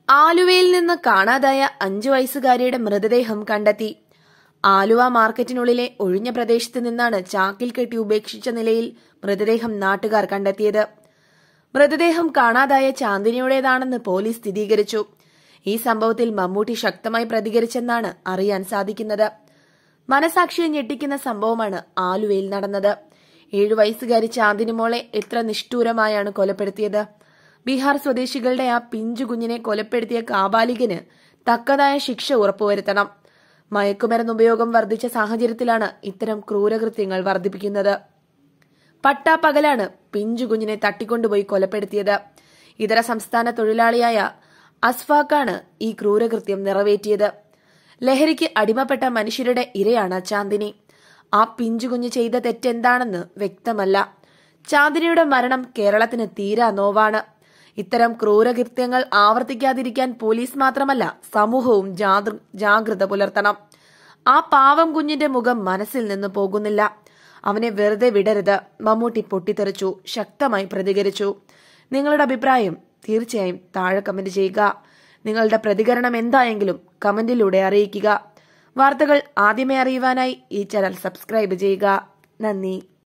ആലുവയിൽ നിന്ന് കാണാതായ അഞ്ചു വയസ്സുകാരിയുടെ മൃതദേഹം കണ്ടെത്തി ആലുവ മാർക്കറ്റിനുള്ളിലെ ഒഴിഞ്ഞ പ്രദേശത്ത് നിന്നാണ് ചാക്കിൽ കെട്ടി ഉപേക്ഷിച്ച നിലയിൽ മൃതദേഹം നാട്ടുകാർ കണ്ടെത്തിയത് മൃതദേഹം കാണാതായ ചാന്ദിനിയുടേതാണെന്ന് പോലീസ് സ്ഥിരീകരിച്ചു ഈ സംഭവത്തിൽ മമ്മൂട്ടി ശക്തമായി പ്രതികരിച്ചെന്നാണ് അറിയാൻ സാധിക്കുന്നത് മനസാക്ഷിയെ ഞെട്ടിക്കുന്ന സംഭവമാണ് ആലുവയിൽ നടന്നത് ഏഴു വയസ്സുകാരി ചാന്ദിനി മോളെ എത്ര നിഷ്ഠൂരമായാണ് കൊലപ്പെടുത്തിയത് ബീഹാർ സ്വദേശികളുടെ ആ പിഞ്ചു കുഞ്ഞിനെ കൊലപ്പെടുത്തിയ കാബാലികന് തക്കതായ ശിക്ഷ ഉറപ്പുവരുത്തണം മയക്കുമരുന്ന് ഉപയോഗം വർദ്ധിച്ച സാഹചര്യത്തിലാണ് ഇത്തരം ക്രൂരകൃത്യങ്ങൾ വർദ്ധിപ്പിക്കുന്നത് പട്ടാപ്പകലാണ് പിഞ്ചു കുഞ്ഞിനെ തട്ടിക്കൊണ്ടുപോയി കൊലപ്പെടുത്തിയത് ഇതര സംസ്ഥാന തൊഴിലാളിയായ അസ്ഫാക്കാണ് ഈ ക്രൂരകൃത്യം നിറവേറ്റിയത് ലഹരിക്ക് അടിമപ്പെട്ട മനുഷ്യരുടെ ഇരയാണ് ചാന്ദിനി ആ പിഞ്ചുകുഞ്ഞ് ചെയ്ത തെറ്റെന്താണെന്ന് വ്യക്തമല്ല ചാന്ദിനിയുടെ മരണം കേരളത്തിന് തീരാ നോവാണ് ഇത്തരം ക്രൂരകൃത്യങ്ങൾ ആവർത്തിക്കാതിരിക്കാൻ പോലീസ് മാത്രമല്ല സമൂഹവും ജാതൃ- ജാഗ്രത പുലർത്തണം ആ പാവം കുഞ്ഞിന്റെ മുഖം മനസ്സിൽ നിന്ന് പോകുന്നില്ല അവനെ വെറുതെ വിടരുത് മമ്മൂട്ടി പൊട്ടിത്തെറിച്ചു ശക്തമായി പ്രതികരിച്ചു നിങ്ങളുടെ അഭിപ്രായം തീർച്ചയായും താഴെ കമന്റ് ചെയ്യുക നിങ്ങളുടെ പ്രതികരണം എന്തായെങ്കിലും കമന്റിലൂടെ അറിയിക്കുക വാർത്തകൾ ആദ്യമേ അറിയുവാനായി ഈ ചാനൽ സബ്സ്ക്രൈബ് ചെയ്യുക നന്ദി